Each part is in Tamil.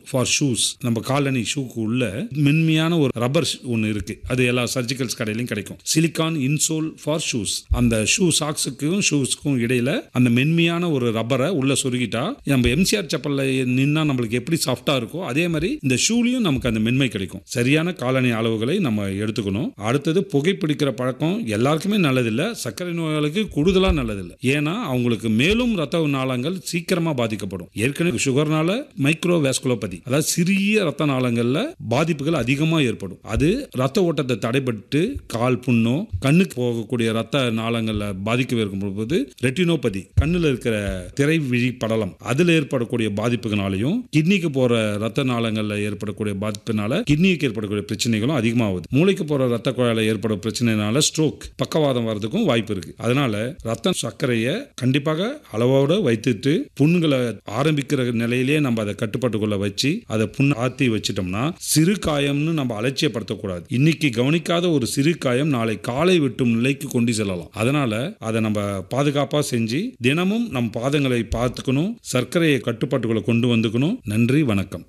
ஃபார் ஷூஸ் நம்ம காலனி ஷூக்கு உள்ள மென்மையான ஒரு ரப்பர் ஒன்று இருக்கு அது எல்லா சர்ஜிக்கல்ஸ் கடையிலையும் கிடைக்கும் சிலிகான் இன்சோல் ஃபார் ஷூஸ் அந்த ஷூ சாக்ஸுக்கும் ஷூஸ்க்கும் இடையில அந்த மென்மையான ஒரு ரப்பரை உள்ள சொருகிட்டா நம்ம எம்சிஆர் செப்பல்ல நின்னா நம்மளுக்கு எப்படி சாஃப்டா இருக்கோ அதே மாதிரி இந்த ஷூலையும் நமக்கு அந்த மென்மை கிடைக்கும் சரியான காலனி அளவுகளை நம்ம எடுத்துக்கணும் அடுத்தது புகைப்பிடிக்கிற பழக்கம் எல்லாருக்குமே நல்லதில்ல சர்க்கரை நோயாளிக்கு கூடுதலா நல்லதில்லை ஏன்னா அவங்களுக்கு மேலும் ரத்த நாளங்கள் சீக்கிரமா பாதிக்கப்படும் ஏற்கனவே சுகர்னால மைக்ரோ வேஸ்குலோபதி அதாவது சிறிய ரத்த நாளங்கள்ல பாதிப்புகள் அதிகமா ஏற்படும் அது ரத்த ஓட்டத்தை தடைபட்டு கால் புண்ணோ கண்ணுக்கு போகக்கூடிய ரத்த நாளங்கள்ல பாதிக்க இருக்கும் போது ரெட்டினோபதி கண்ணுல இருக்கிற திரை விழி படலம் அதுல ஏற்படக்கூடிய பாதிப்புகளாலையும் கிட்னிக்கு போற ரத்த நாளங்கள்ல ஏற்படக்கூடிய பாதிப்பினால கிட்னிக்கு ஏற்படக்கூடிய பிரச்சனைகளும் அதிகமாகுது மூளைக்கு போற ரத்த குழாயில ஏற்படும் பிரச்சனைனால ஸ்ட்ரோக் பக்கவாதம் வர்றதுக்கும் வாய்ப்பு இருக்கு அதனால ரத்த சர்க்கரையை கண்டிப்பாக அளவோட வைத்துட்டு புண்களை ஆரம்பிக்கிற நிலையிலேயே நம்ம அதை கட்டுப்பாட்டுக்குள்ள வச்சு அதை புண் ஆத்தி வச்சிட்டோம்னா சிறு காயம்னு நம்ம அலட்சியப்படுத்தக்கூடாது இன்னைக்கு கவனிக்காத ஒரு சிறு காயம் நாளை காலை வெட்டும் நிலைக்கு கொண்டு செல்லலாம் அதனால அதை நம்ம பாதுகாப்பா செஞ்சு தினமும் நம் பாதங்களை பார்த்துக்கணும் சர்க்கரையை கட்டுப்பாட்டுக்குள்ள கொண்டு வந்துக்கணும் நன்றி வணக்கம்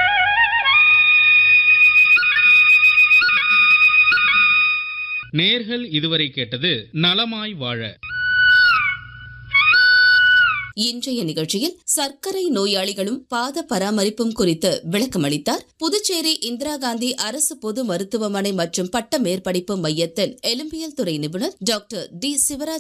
நேர்கள் இதுவரை கேட்டது நலமாய் வாழ இன்றைய நிகழ்ச்சியில் சர்க்கரை நோயாளிகளும் பாத பராமரிப்பும் குறித்து விளக்கமளித்தார் புதுச்சேரி இந்திரா காந்தி அரசு பொது மருத்துவமனை மற்றும் பட்ட மேற்படிப்பு மையத்தின் எலும்பியல் துறை நிபுணர் டாக்டர் டி சிவராஜ்